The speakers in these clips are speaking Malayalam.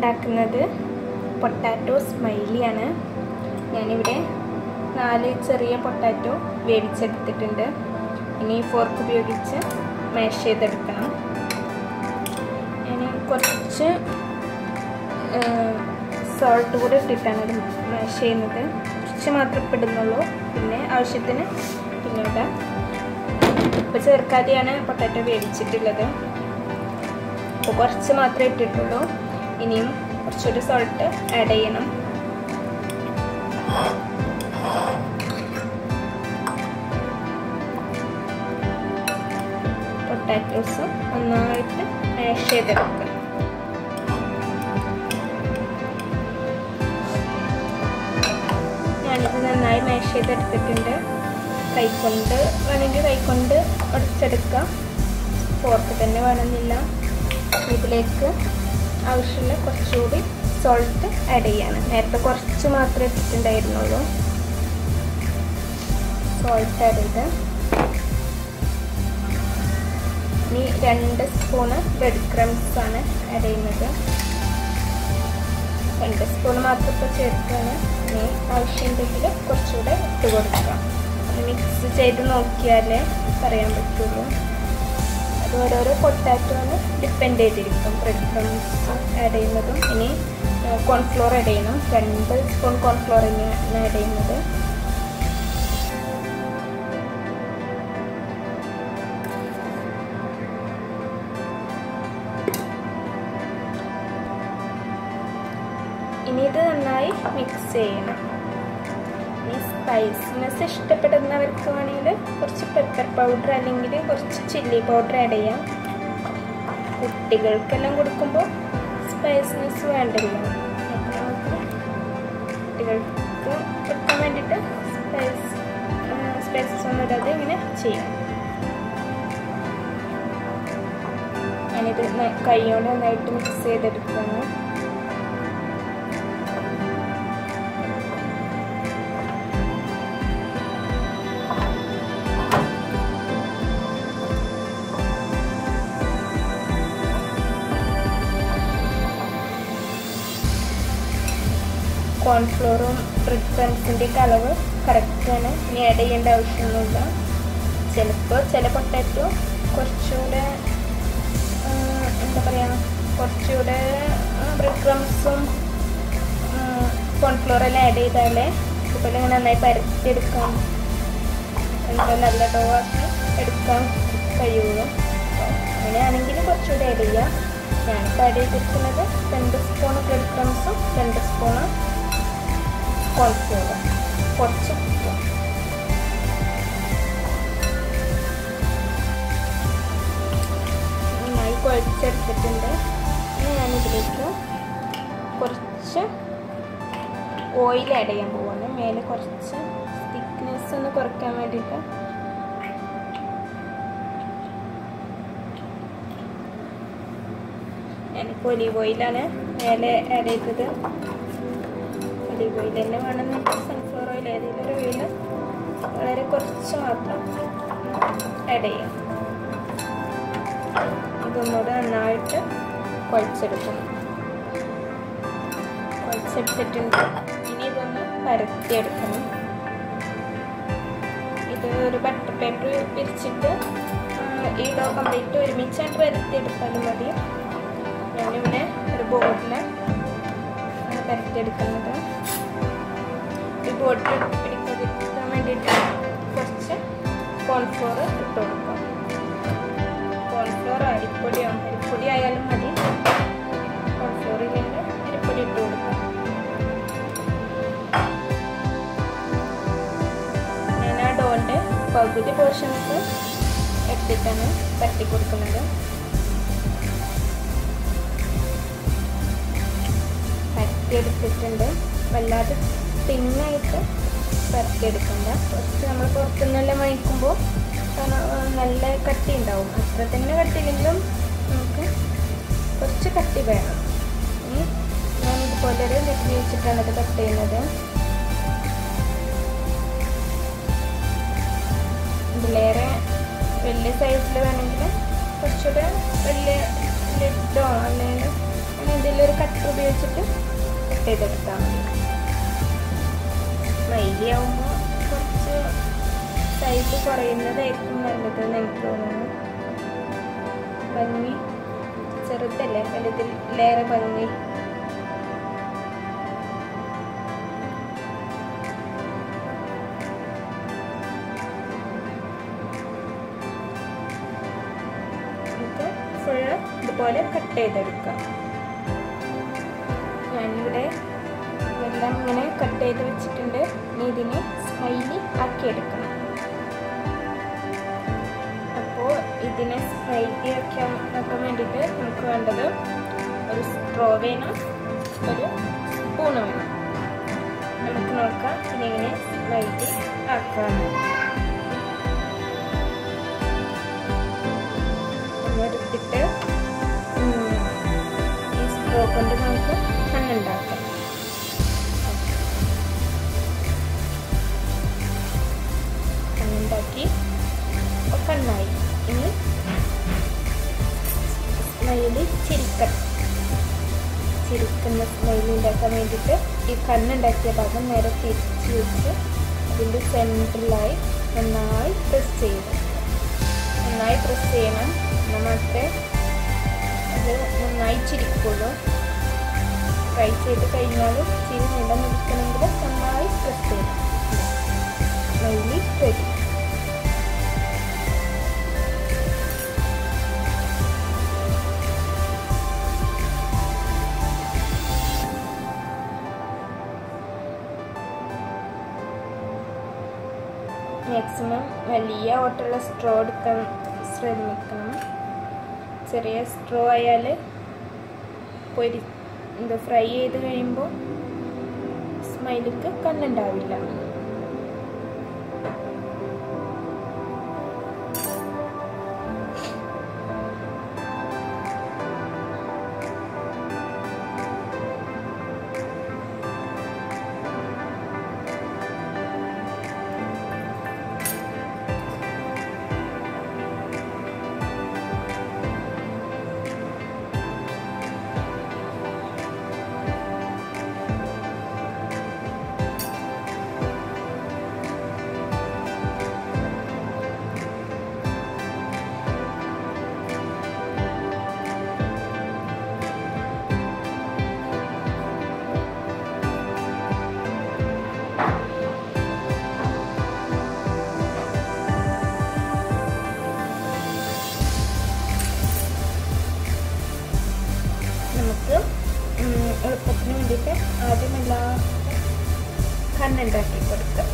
ഉണ്ടാക്കുന്നത് പൊട്ടാറ്റോ സ്മൈലിയാണ് ഞാനിവിടെ നാല് ചെറിയ പൊട്ടാറ്റോ വേവിച്ചെടുത്തിട്ടുണ്ട് ഇനി ഫോർക്ക് ഉപയോഗിച്ച് മാഷ് ചെയ്തെടുക്കണം ഞാൻ കുറച്ച് സോൾട്ട് കൂടെ ഇട്ടിട്ടാണ് ഇത് മാഷ് ചെയ്യുന്നത് കുറച്ച് മാത്രമേ ഇടുന്നുള്ളൂ പിന്നെ ആവശ്യത്തിന് പിന്നെ ഇടാം ഇപ്പോൾ ചേർക്കാതെയാണ് പൊട്ടാറ്റോ വേവിച്ചിട്ടുള്ളത് അപ്പോൾ കുറച്ച് മാത്രമേ ഇട്ടിട്ടുള്ളൂ ഇനിയും കുറച്ചൊരു സോൾട്ട് ആഡ് ചെയ്യണം പൊട്ടാറ്റോസ് നന്നായിട്ട് മാഷ് ചെയ്തെടുക്കുക ഞാനിത് നന്നായി മാഷ് ചെയ്തെടുത്തിട്ടുണ്ട് കൈക്കൊണ്ട് വേണമെങ്കിൽ കൈക്കൊണ്ട് ഉടച്ചെടുക്കാം ഫോർക്ക് തന്നെ വേണമെന്നില്ല ഇതിലേക്ക് ആവശ്യമുള്ള കുറച്ചുകൂടി സോൾട്ട് ആഡ് ചെയ്യാണ് നേരത്തെ കുറച്ച് മാത്രമേ ഇട്ടിട്ടുണ്ടായിരുന്നുള്ളൂ സോൾട്ട് ആഡ് ചെയ്ത് ഇനി രണ്ട് സ്പൂണ് ബ്രെഡ് ക്രംസ് ആണ് ആഡ് ചെയ്യുന്നത് രണ്ട് സ്പൂൺ മാത്രം ഇപ്പോൾ ചേർക്കുകയാണ് ഇനി ആവശ്യമുണ്ടെങ്കിൽ കുറച്ചുകൂടെ ഇട്ട് കൊടുക്കാം മിക്സ് ചെയ്ത് നോക്കിയാലേ പറയാൻ പറ്റുള്ളൂ അത് ഓരോരോ പൊട്ടാറ്റോന് ഡിപ്പെൻഡ് ചെയ്തിരിക്കും ബ്രെഡ് ക്രംസ് ആഡ് ചെയ്യുന്നതും ഇനി കോൺഫ്ലോർ ആഡ് ചെയ്യണം രണ്ട് സ്പൂൺ കോൺഫ്ലോർ തന്നെയാണ് ആഡ് ചെയ്യുന്നത് ഇനി ഇത് നന്നായി മിക്സ് ചെയ്യണം ഇനി സ്പൈസിനെസ് ഇഷ്ടപ്പെടുന്നവർക്ക് വേണമെങ്കിൽ കുറച്ച് പെപ്പർ പൗഡർ അല്ലെങ്കിൽ കുറച്ച് ചില്ലി പൗഡർ ആഡ് ചെയ്യാം കുട്ടികൾക്കെല്ലാം കൊടുക്കുമ്പോൾ സ്പൈസിനെസ് വേണ്ടല്ലോ അപ്പോൾ നമുക്ക് കുട്ടികൾക്ക് കൊടുക്കാൻ വേണ്ടിയിട്ട് സ്പൈസ് സ്പൈസസ് ഒന്നും ഇടാതെ ഇങ്ങനെ ചെയ്യാം ഞാനിത് കൈയോടെ നന്നായിട്ട് മിക്സ് ചെയ്തെടുക്കുന്നു കോൺഫ്ലോറും ബ്രെഡ് ക്രംസിൻ്റെ ഒക്കെ അളവ് കറക്റ്റാണ് ഇനി ആഡ് ചെയ്യേണ്ട ആവശ്യമൊന്നുമില്ല ചിലപ്പോൾ ചില പൊട്ടാറ്റോ കുറച്ചുകൂടെ എന്താ പറയുക കുറച്ചുകൂടെ ബ്രെഡ് ക്രംസും കോൺഫ്ലോറെല്ലാം ആഡ് ചെയ്താലേ ഇതുപോലെ ഇങ്ങനെ നന്നായി പരത്തിയെടുക്കാം എന്താ നല്ല ഡോ ആക്കി എടുക്കാൻ കഴിയുള്ളൂ അങ്ങനെയാണെങ്കിൽ കുറച്ചുകൂടെ ആഡ് ചെയ്യാം ഞാനിപ്പോൾ ആഡ് ചെയ്തിരിക്കുന്നത് രണ്ട് സ്പൂൺ ബ്രെഡ് ക്രംസും രണ്ട് സ്പൂണ് കോൺഫ്ലോറും കുറച്ച് ഉപ്പും നന്നായി കുഴച്ചെടുത്തിട്ടുണ്ട് ഇനി ഞാനിതിലേക്ക് കുറച്ച് ഓയിൽ ആഡ് ചെയ്യാൻ പോവാണ് മേലെ കുറച്ച് തിക്നെസ് ഒന്ന് കുറയ്ക്കാൻ വേണ്ടിയിട്ട് ഞാനിപ്പോൾ ഒലീവ് ഓയിലാണ് മേലെ ആഡ് ചെയ്തത് ഒലീവ് ഓയിൽ തന്നെ വേണമെന്നില്ല സൺഫ്ലവർ ഓയിൽ ഏതെങ്കിലും ഒരു ഓയിൽ വളരെ കുറച്ച് മാത്രം ആഡ് ചെയ്യാം ഇതൊന്നുകൂടെ നന്നായിട്ട് കുഴച്ചെടുക്കണം കുഴച്ചെടുത്തിട്ടുണ്ട് ഇനി ഇതൊന്ന് പരത്തിയെടുക്കണം ഇത് ഒരു ബട്ടർ പേപ്പർ വിരിച്ചിട്ട് ഈ ഡോ കംപ്ലീറ്റ് ഒരുമിച്ചായിട്ട് പരത്തിയെടുത്താലും മതി ഞാനിവിടെ ഒരു ബോർഡിൽ പരത്തിയെടുക്കുന്നത് ഈ ബോർഡിൽ പിടിക്കാതിരിക്കാൻ വേണ്ടിയിട്ട് കുറച്ച് കോൺഫ്ലോർ ഇട്ട് കൊടുക്കാം കോൺഫ്ലോർ അരിപ്പൊടിയോ അരിപ്പൊടി ആയാലും മതി കോൺഫ്ലോർ ഇല്ലെങ്കിൽ അരിപ്പൊടി ഇട്ട് കൊടുക്കാം ഞാൻ ആ ഡോൻ്റെ പകുതി പോർഷൻസ് എടുത്തിട്ടാണ് തട്ടി കൊടുക്കുന്നത് പരത്തിയെടുത്തിട്ടുണ്ട് വല്ലാതെ തിന്നായിട്ട് പരത്തിയെടുക്കണ്ട കുറച്ച് നമ്മൾ പുറത്തുനിന്നെല്ലാം വാങ്ങിക്കുമ്പോൾ നല്ല കട്ടി ഉണ്ടാവും അത്ര തന്നെ കട്ടിയില്ലെങ്കിലും നമുക്ക് കുറച്ച് കട്ടി വേണം ഇനി ഞാൻ ഇതുപോലെ ഒരു ലിക്വിഡ് വെച്ചിട്ടാണ് ഇത് കട്ട് ചെയ്യുന്നത് ഇതിലേറെ വലിയ സൈസിൽ വേണമെങ്കിൽ കുറച്ചുകൂടെ വലിയ ലിഡോ അല്ലെങ്കിൽ അങ്ങനെ എന്തെങ്കിലും ഒരു കട്ടർ ഉപയോഗിച്ചിട്ട് കട്ട് ചെയ്തെടുത്താൽ മതി മൈലി ആവുമ്പോൾ കുറച്ച് സൈസ് കുറയുന്നതായിരിക്കും നല്ലതെന്ന് എനിക്ക് തോന്നുന്നു ഭംഗി ചെറുതല്ലേ വലുതിലേറെ ഭംഗി നമുക്ക് ഫുള്ള് ഇതുപോലെ കട്ട് ചെയ്തെടുക്കാം ഞാനിവിടെ ഇതെല്ലാം ഇങ്ങനെ കട്ട് ചെയ്ത് വെച്ചിട്ടുണ്ട് ഇനി ഇതിനെ സ്മൈലി ആക്കിയെടുക്കണം അപ്പോൾ ഇതിനെ സ്മൈലി ആക്കാൻ ആക്കാൻ വേണ്ടിയിട്ട് നമുക്ക് വേണ്ടത് ഒരു സ്ട്രോ വേണം ഒരു സ്പൂൺ വേണം നമുക്ക് നോക്കാം ഇതിനെങ്ങനെ സ്മൈലി ആക്കാമെന്ന് എടുത്തിട്ട് ഈ സ്ട്രോ കൊണ്ട് നമുക്ക് കണ്ണുണ്ടാക്കാം കണ്ണുണ്ടാക്കി അപ്പോൾ കണ്ണായി ഇനി സ്മൈലി ചിരിക്കണം ചിരിക്കുന്ന സ്മൈലി ഉണ്ടാക്കാൻ വേണ്ടിയിട്ട് ഈ കണ്ണുണ്ടാക്കിയ ഭാഗം നേരെ തിരിച്ച് വെച്ച് അതിൻ്റെ സെൻറ്ററിലായി നന്നായി പ്രസ് ചെയ്യണം നന്നായി പ്രസ് ചെയ്യണം എന്നാൽ മാത്രമേ അത് നന്നായി ചിരിക്കുള്ളൂ ഫ്രൈ ചെയ്ത് കഴിഞ്ഞാലും ചിരി നിലനിൽക്കണമെങ്കിൽ നന്നായി പ്രസ് ചെയ്യണം സ്മൈലി റെഡി മാക്സിമം വലിയ ഓട്ടുള്ള സ്ട്രോ എടുക്കാൻ ശ്രമിക്കണം ചെറിയ സ്ട്രോ ആയാൽ പൊരി ഇത് ഫ്രൈ ചെയ്ത് കഴിയുമ്പോൾ സ്മൈലിക്ക് കണ്ണുണ്ടാവില്ല നമുക്ക് എളുപ്പത്തിന് വേണ്ടിയിട്ട് ആദ്യം എല്ലാം കണ്ണുണ്ടാക്കി കൊടുക്കാം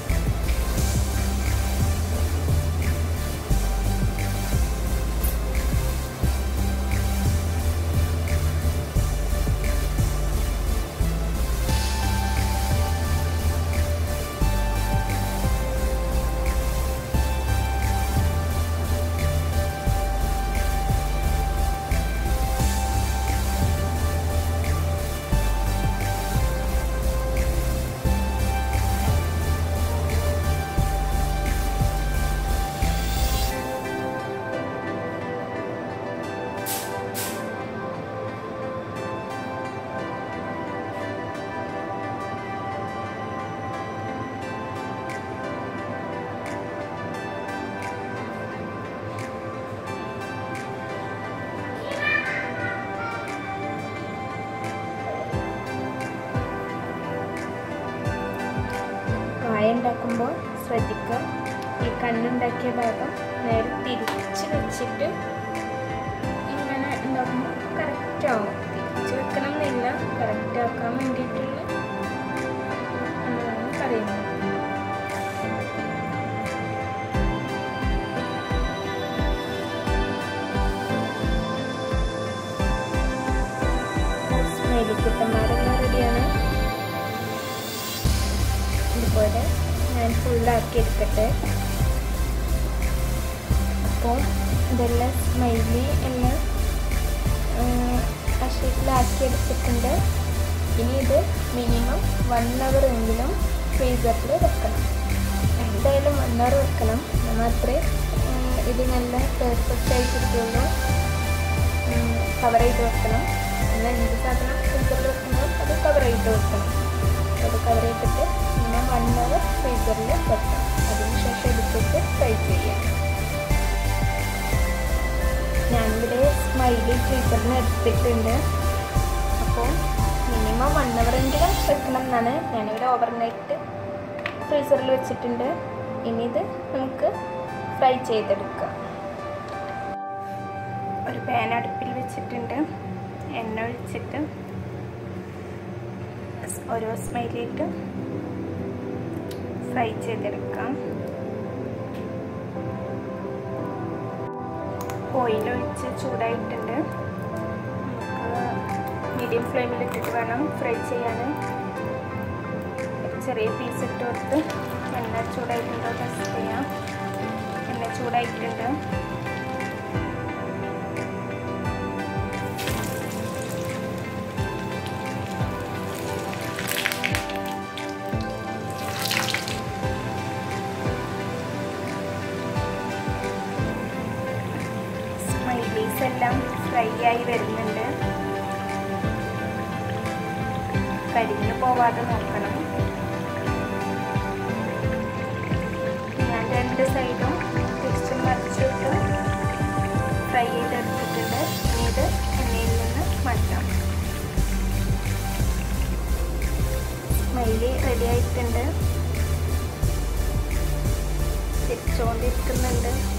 കായ ഉണ്ടാക്കുമ്പോൾ ശ്രദ്ധിക്കുക ഈ കണ്ണുണ്ടാക്കിയ ഭാഗം നേരെ തിരിച്ച് വെച്ചിട്ട് ഇങ്ങനെ ഉണ്ടാക്കുമ്പോൾ കറക്റ്റ് ആവും തിരിച്ച് വെക്കണം എന്നില്ല കറക്റ്റ് ആക്കാൻ വേണ്ടിയിട്ടുള്ള എന്നാണ് പറയുന്നത് സ്മൈലി കുട്ടന്മാരെല്ലാം റെഡിയാണ് ഇതുപോലെ ഞാൻ ഫുള്ളാക്കി എടുക്കട്ടെ അപ്പോൾ ഇതെല്ലാം സ്മൈലി എല്ലാം ആ ഷേപ്പിലാക്കി എടുത്തിട്ടുണ്ട് ഇനി ഇത് മിനിമം വൺ അവർ എങ്കിലും ഫ്രീസറിൽ വെക്കണം എന്തായാലും വൺ അവർ വെക്കണം എന്നാൽ മാത്രമേ ഇത് നല്ല പെർഫെക്റ്റ് ആയി കിട്ടുള്ളൂ കവർ ചെയ്ത് വെക്കണം നമ്മൾ എന്ത് സാധനം ഫ്രീസറിൽ വെക്കുമ്പോൾ അത് കവർ ചെയ്ത് വെക്കണം അത് കവർ ചെയ്തിട്ട് പിന്നെ വൺ അവർ ഫ്രീസറിൽ വെക്കണം അതിനുശേഷം എടുത്തിട്ട് ഫ്രൈ ചെയ്യാം ഞാനിവിടെ സ്മൈലി ഫ്രീസറിന് എടുത്തിട്ടുണ്ട് അപ്പോൾ മിനിമം വൺ അവറെങ്കിലും വെക്കണം എന്നാണ് ഞാനിവിടെ ഓവർനൈറ്റ് ഫ്രീസറിൽ വെച്ചിട്ടുണ്ട് ഇനി ഇത് നമുക്ക് ഫ്രൈ ചെയ്തെടുക്കാം ഒരു പാൻ അടുപ്പിൽ വെച്ചിട്ടുണ്ട് എണ്ണ ഒഴിച്ചിട്ട് ഓരോ സ്മൈലിയിട്ട് ഫ്രൈ ചെയ്തെടുക്കാം ഓയിൽ ഒഴിച്ച് ചൂടായിട്ടുണ്ട് നമുക്ക് മീഡിയം ഫ്ലെയിമിൽ ഇട്ടിട്ട് വേണം ഫ്രൈ ചെയ്യാൻ ചെറിയ പീസ് ഇട്ട് കൊടുത്ത് എണ്ണ ചൂടായിട്ടുണ്ടോ ടെസ്റ്റ് ചെയ്യാം എണ്ണ ചൂടായിട്ടുണ്ട് സ്മൈലീസ് എല്ലാം ഫ്രൈ ആയി വരുന്നുണ്ട് കരിഞ്ഞു പോവാതെ നോക്കണം ഞാൻ രണ്ട് സൈഡും തിരിച്ചും മറിച്ചിട്ട് ഫ്രൈ ചെയ്തെടുത്തിട്ടുണ്ട് ഇനി ഇത് എണ്ണയിൽ നിന്ന് മാറ്റാം സ്മൈലി റെഡി ആയിട്ടുണ്ട് തിരിച്ചുകൊണ്ടിരിക്കുന്നുണ്ട്